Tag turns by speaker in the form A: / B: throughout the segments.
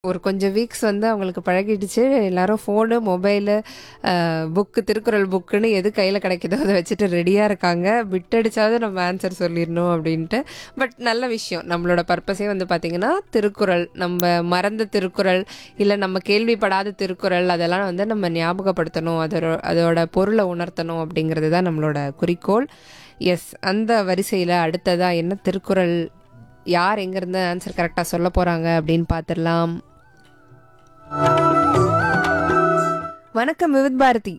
A: ஒரு கொஞ்சம் வீக்ஸ் வந்து அவங்களுக்கு பழகிடுச்சு எல்லாரும் ஃபோனு மொபைலு புக்கு திருக்குறள் புக்குன்னு எது கையில் கிடைக்குதோ அதை வச்சுட்டு ரெடியாக இருக்காங்க விட்டடிச்சாவது நம்ம ஆன்சர் சொல்லிடணும் அப்படின்ட்டு பட் நல்ல விஷயம் நம்மளோட பர்பஸே வந்து பார்த்திங்கன்னா திருக்குறள் நம்ம மறந்த திருக்குறள் இல்லை நம்ம கேள்விப்படாத திருக்குறள் அதெல்லாம் வந்து நம்ம ஞாபகப்படுத்தணும் அதோட அதோட பொருளை உணர்த்தணும் அப்படிங்கிறது தான் நம்மளோட குறிக்கோள் எஸ் அந்த வரிசையில் அடுத்ததாக என்ன திருக்குறள் யார் எங்கேருந்து ஆன்சர் கரெக்டாக சொல்ல போகிறாங்க அப்படின்னு பார்த்துடலாம் வணக்கம் விவித் பாரதி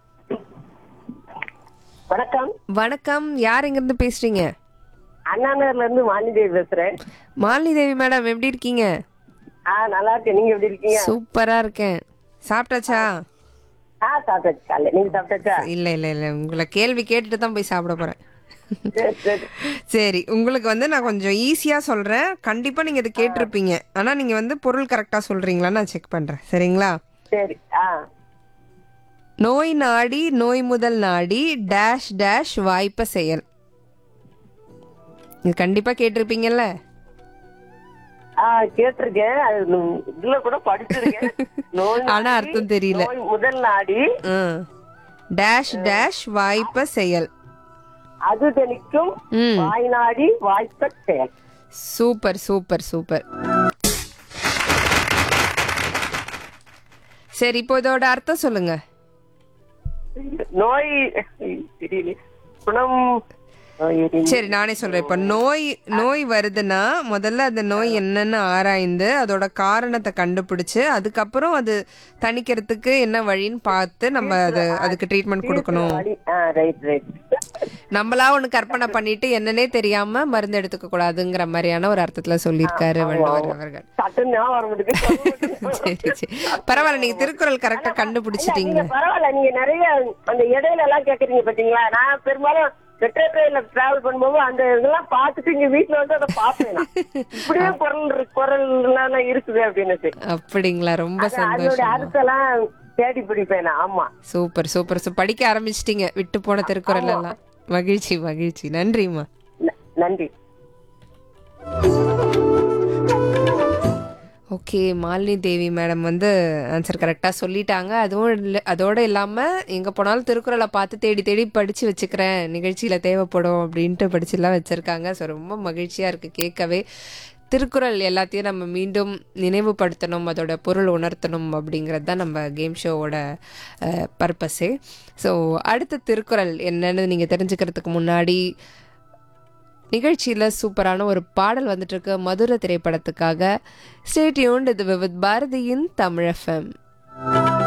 B: வணக்கம்
A: வணக்கம் யார் எங்கேருந்து பேசுறீங்க
B: அண்ணா நகர்ல இருந்து வாணிதேவி பேசுறேன்
A: மாலினி தேவி மேடம் எப்படி இருக்கீங்க
B: ஆ நல்லா இருக்கேன் நீங்க எப்படி இருக்கீங்க
A: சூப்பரா இருக்கேன் சாப்பிட்டாச்சா
B: ஆ சாப்பிட்டாச்சு காலைல நீங்க சாப்பிட்டாச்சா
A: இல்ல இல்ல இல்ல உங்களை கேள்வி கேட்டுட்டு தான் போய் சாப்பிட போறேன்
B: சரி சரி
A: சரி உங்களுக்கு வந்து நான் கொஞ்சம் ஈஸியா சொல்றேன் கண்டிப்பா நீங்க இதை கேட்டிருப்பீங்க ஆனா நீங்க வந்து பொருள் கரெக்டா சொல்றீங்களா நான் செக் பண்றேன் சரிங்களா
B: சரி ஆ
A: நோய் நாடி நோய் முதல் நாடி டேஷ் டேஷ் வாய்ப்ப செயல் இது கண்டிப்பா கேட்டிருப்பீங்கல்ல
B: ஆ கேட்டிருக்கேன் அது நு- இதுல கூட படிச்சிருக்கேன் நோய்
A: ஆனா
B: நாடி,
A: அர்த்தம் தெரியல.
B: நோய் முதல் நாடி
A: ம். டேஷ் டேஷ் வாய்ப்ப செயல்
B: அது தெளிக்கும்
A: ம்
B: வாய் நாடி வாய்ப்ப செயல்
A: சூப்பர் சூப்பர் சூப்பர் சரி இப்போ இதோட அர்த்தம் சொல்லுங்க
B: நோய் தெரியல குணம் நோய் எரி-
A: சரி நானே சொல்றேன் இப்போ நோய் நோய் வருதுன்னா முதல்ல அந்த நோய் என்னன்னு ஆராய்ந்து அதோட காரணத்தை கண்டுபிடிச்சு அதுக்கப்புறம் அது தணிக்கிறதுக்கு என்ன வழின்னு பார்த்து நம்ம அது அதுக்கு ட்ரீட்மெண்ட் கொடுக்கணும்
B: வாடி- ஆ ரைட் ரைட்
A: நம்மளா ஒண்ணு கற்பனை பண்ணிட்டு என்னன்னே தெரியாம மருந்து எடுத்துக்க கூடாதுங்கிற மாதிரியான ஒரு அர்த்தத்துல சொல்லியிருக்காரு வள்ளுவர் அவர்கள்
B: சட்டம் ஞாபகம் வர மாட்டேங்குது.
A: சரி சரி பரவாயில்ல நீங்க திருக்குறள் கரெக்டா கண்டுபிடிச்சிட்டீங்க
B: நீங்க பரவாயில்ல நீங்க நிறைய அந்த இடையில எல்லாம் கேக்குறீங்க பாத்தீங்களா நான் பெரும்பாலும் மெட்ரோ ட்ரெயின்ல டிராவல் பண்ணும்போது அந்த இதெல்லாம் பார்த்துட்டு இங்க வீட்டுல வந்து அதை பார்ப்பேன் நான். இப்படியே குரல் இருக்கு- குரல் எல்லாம் இருக்குது அப்படின்னு
A: அப்படிங்களா ரொம்ப
B: அதோட
A: சந்தோஷம்
B: அர்த்தம்லாம் தேடி பிடிப்பேன் நான் ஆமா
A: சூப்பர் சூப்பர் சூப்பர் படிக்க ஆரம்பிச்சிட்டீங்க விட்டு போன திருக்குறள் எல்லாம் மகிழ்ச்சி மகிழ்ச்சி நன்றிம்மா
B: ந- நன்றி
A: ஓகே மாலினி தேவி மேடம் வந்து ஆன்சர் கரெக்டாக சொல்லிட்டாங்க அதுவும் இல்லை அதோட இல்லாமல் எங்கே போனாலும் திருக்குறளை பார்த்து தேடி தேடி படித்து வச்சுக்கிறேன் நிகழ்ச்சியில் தேவைப்படும் அப்படின்ட்டு படிச்சுலாம் வச்சுருக்காங்க ஸோ ரொம்ப மகிழ்ச்சியாக இருக்குது கேட்கவே திருக்குறள் எல்லாத்தையும் நம்ம மீண்டும் நினைவுபடுத்தணும் அதோட பொருள் உணர்த்தணும் அப்படிங்கிறது தான் நம்ம கேம் ஷோவோட பர்பஸே ஸோ அடுத்த திருக்குறள் என்னன்னு நீங்கள் தெரிஞ்சுக்கிறதுக்கு முன்னாடி நிகழ்ச்சியில் சூப்பரான ஒரு பாடல் வந்துட்டு இருக்கு மதுரை திரைப்படத்துக்காக ஸ்டேட்யூன் இது வித் பாரதியின் தமிழ் எஃப்எம்